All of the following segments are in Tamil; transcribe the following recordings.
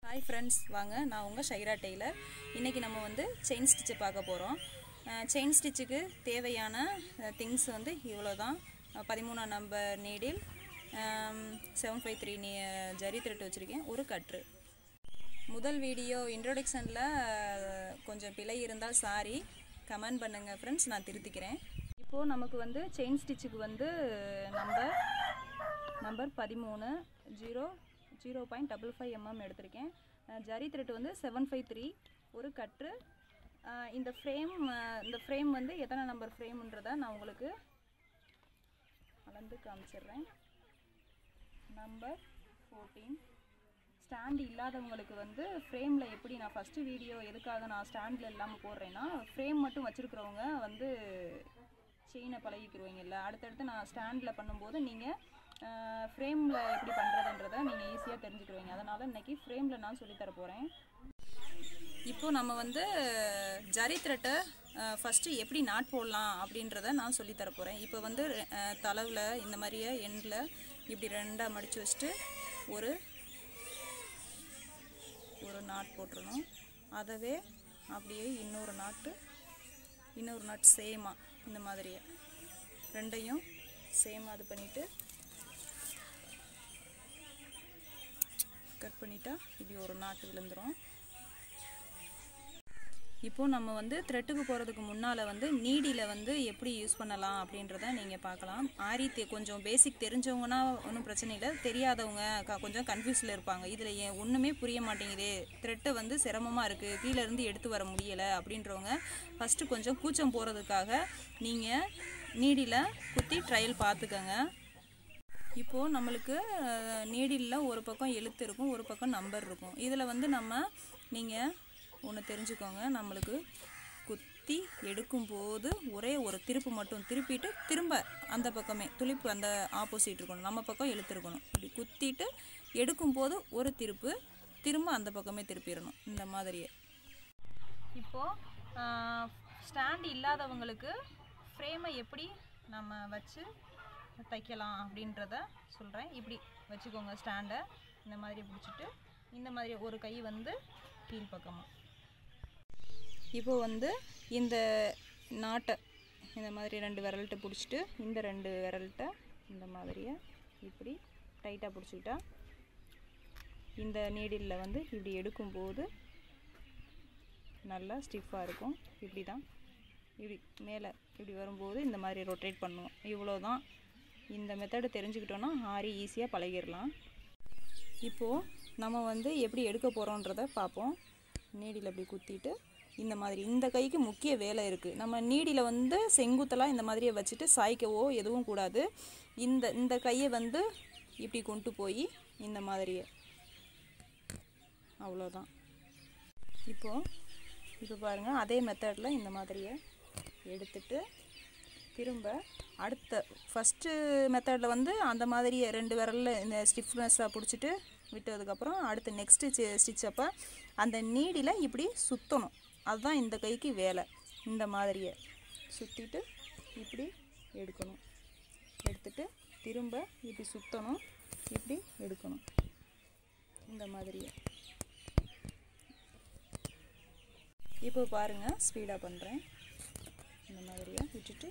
ஹாய் ஃப்ரெண்ட்ஸ் வாங்க நான் உங்கள் ஷைரா டெய்லர் இன்றைக்கி நம்ம வந்து செயின் ஸ்டிச்சை பார்க்க போகிறோம் செயின் ஸ்டிச்சுக்கு தேவையான திங்ஸ் வந்து இவ்வளோ தான் பதிமூணாம் number needle seven five three நீ ஜரி த்ரெட் வச்சுருக்கேன் ஒரு கட்ரு முதல் வீடியோ இன்ட்ரோடக்ஷனில் கொஞ்சம் பிழை இருந்தால் சாரி கமெண்ட் பண்ணுங்கள் ஃப்ரெண்ட்ஸ் நான் திருத்திக்கிறேன் இப்போது நமக்கு வந்து செயின் ஸ்டிச்சுக்கு வந்து நம்பர் நம்பர் பதிமூணு zero zero point double five MM எடுத்திருக்கேன் அஹ் ஜரி த்ரெட் வந்து செவன் ஃபைவ் த்ரீ ஒரு கட்ரு அஹ் இந்த ஃப்ரேம் இந்த ஃப்ரேம் வந்து எத்தனை நம்பர் ஃப்ரேம்ன்றதை நான் உங்களுக்கு அளந்து காமிச்சிடுறேன் நம்பர் ஃபோர்டீன் ஸ்டாண்ட் இல்லாதவங்களுக்கு வந்து ஃப்ரேமில் எப்படி நான் ஃபஸ்ட்டு வீடியோ எதுக்காக நான் ஸ்டாண்டில் இல்லாமல் போடுறேன்னா ஃப்ரேம் மட்டும் வச்சுருக்கிறவங்க வந்து செயினை பழகிக்கிருவீங்கல்ல அடுத்தடுத்து நான் ஸ்டாண்டில் பண்ணும்போது நீங்கள் ஃப்ரேமில் எப்படி பண்ணுறதுன்றதை நீங்கள் ஈஸியாக தெரிஞ்சுக்கிருவீங்க அதனால் இன்றைக்கி ஃப்ரேமில் நான் சொல்லித்தர போகிறேன் இப்போ நம்ம வந்து ஜரி த்ரெட்டை ஃபஸ்ட்டு எப்படி நாட் போடலாம் அப்படின்றத நான் சொல்லித்தர போகிறேன் இப்போ வந்து தலைவில் இந்த மாதிரியே எண்டில் இப்படி ரெண்டாக மடித்து வச்சுட்டு ஒரு ஒரு நாட் போட்டுருணும் அதவே அப்படியே இன்னொரு நாட்டு இன்னொரு நாட் சேமாக இந்த மாதிரியே ரெண்டையும் சேமாக இது பண்ணிவிட்டு கட் பண்ணிட்டா இப்படி ஒரு நாட்டு விழுந்துடும் இப்போது நம்ம வந்து த்ரெட்டுக்கு போகிறதுக்கு முன்னால் வந்து நீடியில் வந்து எப்படி யூஸ் பண்ணலாம் அப்படின்றத நீங்கள் பார்க்கலாம் ஆரி தெ கொஞ்சம் பேசிக் தெரிஞ்சவங்கன்னா ஒன்றும் பிரச்சனை இல்லை தெரியாதவங்க க கொஞ்சம் கன்ஃபியூஸில் இருப்பாங்க இதில் ஏன் ஒன்றுமே புரிய மாட்டேங்குது த்ரெட்டை வந்து சிரமமாக இருக்குது கீழேருந்து எடுத்து வர முடியலை அப்படின்றவங்க ஃபஸ்ட்டு கொஞ்சம் கூச்சம் போகிறதுக்காக நீங்கள் நீடியில் குத்தி ட்ரையல் பார்த்துக்கங்க இப்போது நம்மளுக்கு நீடிலில் ஒரு பக்கம் எழுத்து இருக்கும் ஒரு பக்கம் நம்பர் இருக்கும் இதில் வந்து நம்ம நீங்கள் ஒன்று தெரிஞ்சுக்கோங்க நம்மளுக்கு குத்தி எடுக்கும்போது ஒரே ஒரு திருப்பு மட்டும் திருப்பிட்டு திரும்ப அந்த பக்கமே துளிப்பு அந்த ஆப்போசிட் இருக்கணும் நம்ம பக்கம் எழுத்து இருக்கணும் இப்படி குத்திட்டு எடுக்கும்போது ஒரு திருப்பு திரும்ப அந்த பக்கமே திருப்பிடணும் இந்த மாதிரியே இப்போது ஸ்டாண்ட் இல்லாதவங்களுக்கு ஃப்ரேமை எப்படி நம்ம வச்சு தைக்கலாம் அப்படின்றத சொல்கிறேன் இப்படி வச்சுக்கோங்க ஸ்டாண்டை இந்த மாதிரி பிடிச்சிட்டு இந்த மாதிரி ஒரு கை வந்து கீழ் பக்கமாக இப்போ வந்து இந்த நாட்டை இந்த மாதிரி ரெண்டு விரல்கிட்ட பிடிச்சிட்டு இந்த ரெண்டு விரல்கிட்ட இந்த மாதிரியே இப்படி டைட்டாக பிடிச்சிக்கிட்டா இந்த நீடிலில் வந்து இப்படி எடுக்கும்போது நல்லா ஸ்டிஃபாக இருக்கும் இப்படி தான் இப்படி மேலே இப்படி வரும்போது இந்த மாதிரி ரொட்டேட் பண்ணுவோம் இவ்வளோ தான் இந்த மெத்தடு தெரிஞ்சுக்கிட்டோன்னா ஆரி ஈஸியாக பழகிடலாம் இப்போது நம்ம வந்து எப்படி எடுக்க போகிறோன்றத பார்ப்போம் நீடியில் இப்படி குத்திட்டு இந்த மாதிரி இந்த கைக்கு முக்கிய வேலை இருக்குது நம்ம நீடியில் வந்து செங்குத்தலாக இந்த மாதிரியே வச்சுட்டு சாய்க்கவோ எதுவும் கூடாது இந்த இந்த கையை வந்து இப்படி கொண்டு போய் இந்த மாதிரியே அவ்வளோதான் இப்போது இப்போ பாருங்கள் அதே மெத்தடில் இந்த மாதிரியே எடுத்துட்டு திரும்ப அடுத்த ஃபஸ்ட்டு மெத்தடில் வந்து அந்த மாதிரி ரெண்டு விரலில் இந்த ஸ்டிஃப்னஸாக பிடிச்சிட்டு விட்டதுக்கப்புறம் அடுத்து நெக்ஸ்ட்டு ஸ்டிச் அப்போ அந்த நீடியில் இப்படி சுற்றணும் அதுதான் இந்த கைக்கு வேலை இந்த மாதிரியே சுற்றிட்டு இப்படி எடுக்கணும் எடுத்துட்டு திரும்ப இப்படி சுற்றணும் இப்படி எடுக்கணும் இந்த மாதிரியே இப்போ பாருங்கள் ஸ்பீடாக பண்ணுறேன் இந்த மாதிரியே விட்டுட்டு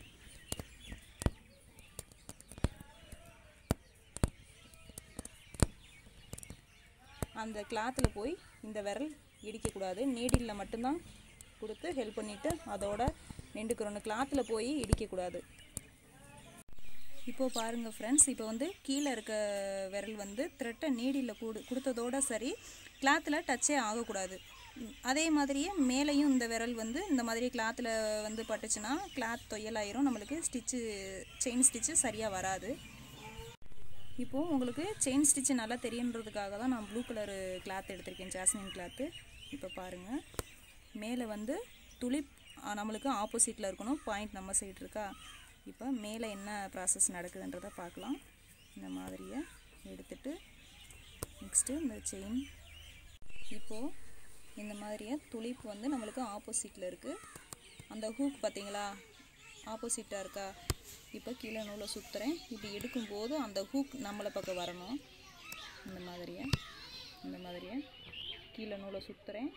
அந்த கிளாத்தில் போய் இந்த விரல் இடிக்கக்கூடாது நீடிலில் மட்டும்தான் கொடுத்து ஹெல்ப் பண்ணிவிட்டு அதோட நின்றுக்கிறோன்னு கிளாத்தில் போய் இடிக்கக்கூடாது இப்போது பாருங்கள் ஃப்ரெண்ட்ஸ் இப்போ வந்து கீழே இருக்க விரல் வந்து த்ரெட்டை நீடியில் கொடு கொடுத்ததோட சரி கிளாத்தில் டச்சே ஆகக்கூடாது அதே மாதிரியே மேலேயும் இந்த விரல் வந்து இந்த மாதிரி கிளாத்தில் வந்து பட்டுச்சுன்னா கிளாத் தொயலாயிரும் நம்மளுக்கு ஸ்டிச்சு செயின் ஸ்டிச்சு சரியாக வராது இப்போது உங்களுக்கு செயின் ஸ்டிச்சு நல்லா தெரியுன்றதுக்காக தான் நான் ப்ளூ கலரு கிளாத் எடுத்திருக்கேன் ஜாஸ்மின் கிளாத்து இப்போ பாருங்கள் மேலே வந்து துளிப் நம்மளுக்கு ஆப்போசிட்டில் இருக்கணும் பாயிண்ட் நம்ம சைடு இருக்கா இப்போ மேலே என்ன ப்ராசஸ் நடக்குதுன்றதை பார்க்கலாம் இந்த மாதிரியை எடுத்துட்டு நெக்ஸ்ட்டு இந்த செயின் இப்போது இந்த மாதிரியே துளிப்பு வந்து நம்மளுக்கு ஆப்போசிட்டில் இருக்குது அந்த ஹூக் பார்த்தீங்களா ஆப்போசிட்டாக இருக்கா இப்போ கீழே நூலை சுற்றுறேன் இப்படி எடுக்கும்போது அந்த ஹூக் நம்மளை பக்கம் வரணும் இந்த மாதிரியே இந்த மாதிரியே கீழே நூலை சுற்றுறேன்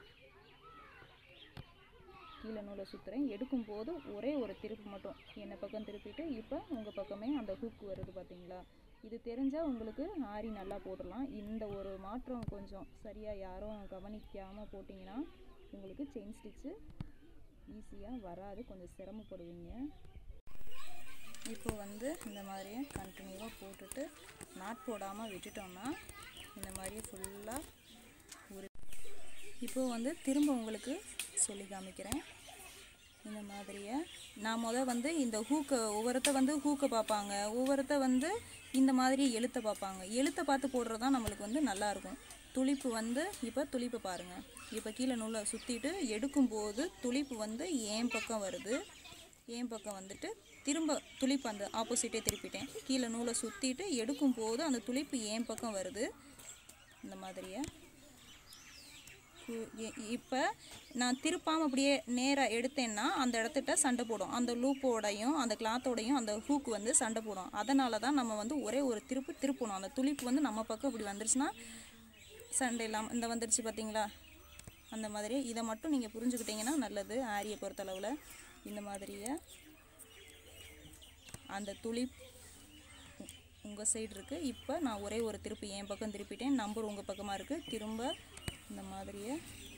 கீழே நூலை சுற்றுறேன் எடுக்கும்போது ஒரே ஒரு திருப்பு மட்டும் என்னை பக்கம் திருப்பிட்டு இப்போ உங்கள் பக்கமே அந்த ஹூக் வருது பார்த்தீங்களா இது தெரிஞ்சால் உங்களுக்கு ஆரி நல்லா போட்டுடலாம் இந்த ஒரு மாற்றம் கொஞ்சம் சரியாக யாரும் கவனிக்காமல் போட்டிங்கன்னா உங்களுக்கு செயின் ஸ்டிச்சு ஈஸியாக வராது கொஞ்சம் சிரமப்படுவீங்க இப்போ வந்து இந்த மாதிரியே கண்டினியூவாக போட்டுட்டு நாட் போடாமல் விட்டுட்டோம்னா இந்த மாதிரியே ஃபுல்லாக ஒரு இப்போ வந்து திரும்ப உங்களுக்கு சொல்லி காமிக்கிறேன் இந்த மாதிரியே நான் முத வந்து இந்த ஹூக்கை ஒவ்வொருத்த வந்து ஹூக்கை பார்ப்பாங்க ஒவ்வொருத்த வந்து இந்த மாதிரி எழுத்தை பார்ப்பாங்க எழுத்தை பார்த்து போடுறது தான் நம்மளுக்கு வந்து நல்லாயிருக்கும் துளிப்பு வந்து இப்போ துளிப்பை பாருங்கள் இப்போ கீழே நூலை சுற்றிட்டு எடுக்கும்போது துளிப்பு வந்து ஏன் பக்கம் வருது ஏன் பக்கம் வந்துட்டு திரும்ப துளிப்பு அந்த ஆப்போசிட்டே திருப்பிட்டேன் கீழே நூலை சுற்றிட்டு எடுக்கும்போது அந்த துளிப்பு ஏன் பக்கம் வருது இந்த மாதிரியே இப்போ நான் திருப்பாமல் அப்படியே நேராக எடுத்தேன்னா அந்த இடத்துட்ட சண்டை போடும் அந்த லூப்போடையும் அந்த கிளாத்தோடையும் அந்த ஹூக் வந்து சண்டை போடும் அதனால தான் நம்ம வந்து ஒரே ஒரு திருப்பு திருப்பணும் அந்த துளிப்பு வந்து நம்ம பக்கம் இப்படி வந்துருச்சுன்னா சண்டை இல்லாமல் இந்த வந்துருச்சு பார்த்தீங்களா அந்த மாதிரி இதை மட்டும் நீங்கள் புரிஞ்சுக்கிட்டீங்கன்னா நல்லது ஆரியை பொறுத்தளவில் இந்த மாதிரியே அந்த துளி உங்கள் சைடு இருக்குது இப்போ நான் ஒரே ஒரு திருப்பி என் பக்கம் திருப்பிட்டேன் நம்பர் உங்கள் பக்கமாக இருக்குது திரும்ப இந்த மாதிரியே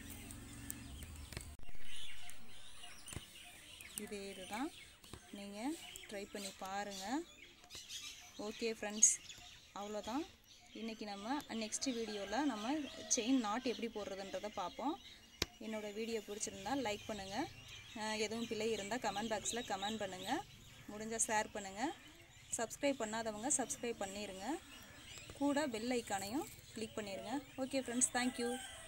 இதே இதுதான் நீங்கள் ட்ரை பண்ணி பாருங்கள் ஓகே ஃப்ரெண்ட்ஸ் அவ்வளோதான் இன்றைக்கி நம்ம நெக்ஸ்ட் வீடியோவில் நம்ம செயின் நாட் எப்படி போடுறதுன்றதை பார்ப்போம் என்னோடய வீடியோ பிடிச்சிருந்தா லைக் பண்ணுங்கள் எதுவும் பிழை இருந்தால் கமெண்ட் பாக்ஸில் கமெண்ட் பண்ணுங்கள் முடிஞ்சால் ஷேர் பண்ணுங்கள் சப்ஸ்கிரைப் பண்ணாதவங்க சப்ஸ்கிரைப் பண்ணிடுங்க கூட பெல் ஐக்கானையும் கிளிக் பண்ணிடுங்க ஓகே ஃப்ரெண்ட்ஸ் தேங்க்யூ